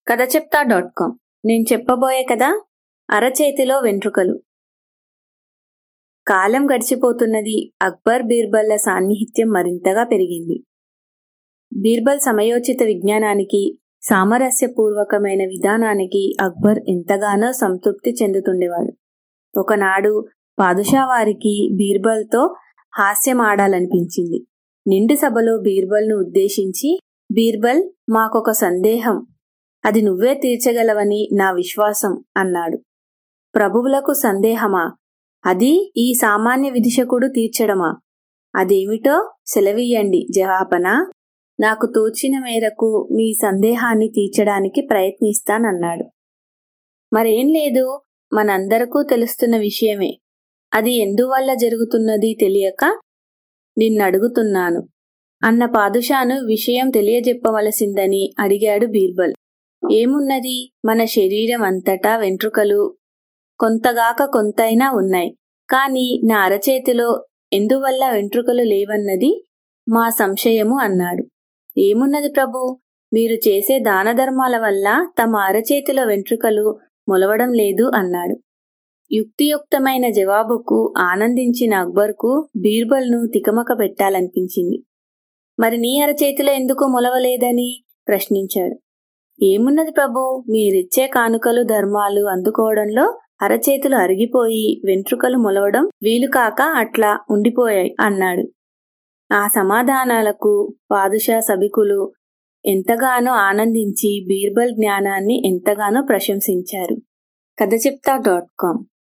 కథ చెప్తా dot com నేను చెప్పబోయే కదా అరచేతిలో వెంట్రుకలు కాలం గడిచిపోతున్నది అక్బర్ బీర్బల్ల సాన్నిహిత్యం మరింతగా పెరిగింది బీర్బల్ సమయోచిత విజ్ఞానానికి సామరస్యపూర్వకమైన విధానానికి అక్బర్ ఎంతగానో సంతృప్తి చెందుతుండేవాడు ఒకనాడు పాదుషా వారికి బీర్బల్తో హాస్యమాడాలనిపించింది నిండు సభలో బీర్బల్ను ఉద్దేశించి బీర్బల్ మాకొక సందేహం అది నువ్వే తీర్చగలవని నా విశ్వాసం అన్నాడు ప్రభువులకు సందేహమా అది ఈ సామాన్య విధిషకుడు తీర్చడమా అదేమిటో సెలవియ్యండి జవాపన నాకు తోచిన మేరకు మీ సందేహాన్ని తీర్చడానికి ప్రయత్నిస్తానన్నాడు మరేం లేదు మనందరకు తెలుస్తున్న విషయమే అది ఎందువల్ల జరుగుతున్నది తెలియక నిన్నడుగుతున్నాను అన్న పాదుషాను విషయం తెలియజెప్పవలసిందని అడిగాడు బీర్బల్ ఏమున్నది మన శరీరం అంతటా వెంట్రుకలు కొంతగాక కొంతైనా ఉన్నాయి కాని నా అరచేతిలో ఎందువల్ల వెంట్రుకలు లేవన్నది మా సంశయము అన్నాడు ఏమున్నది ప్రభు మీరు చేసే దాన ధర్మాల వల్ల తమ అరచేతిలో వెంట్రుకలు మొలవడం లేదు అన్నాడు యుక్తియుక్తమైన జవాబుకు ఆనందించిన అక్బర్కు బీర్బల్ను తికమక పెట్టాలనిపించింది మరి నీ అరచేతిలో ఎందుకు మొలవలేదని ప్రశ్నించాడు ఏమున్నది ప్రభు మీరిచ్చే కానుకలు ధర్మాలు అందుకోవడంలో అరచేతులు అరిగిపోయి వెంట్రుకలు మొలవడం వీలుకాక అట్లా ఉండిపోయాయి అన్నాడు ఆ సమాధానాలకు పాదుషా సభికులు ఎంతగానో ఆనందించి బీర్బల్ జ్ఞానాన్ని ఎంతగానో ప్రశంసించారు కథ చెప్తా డాట్ కామ్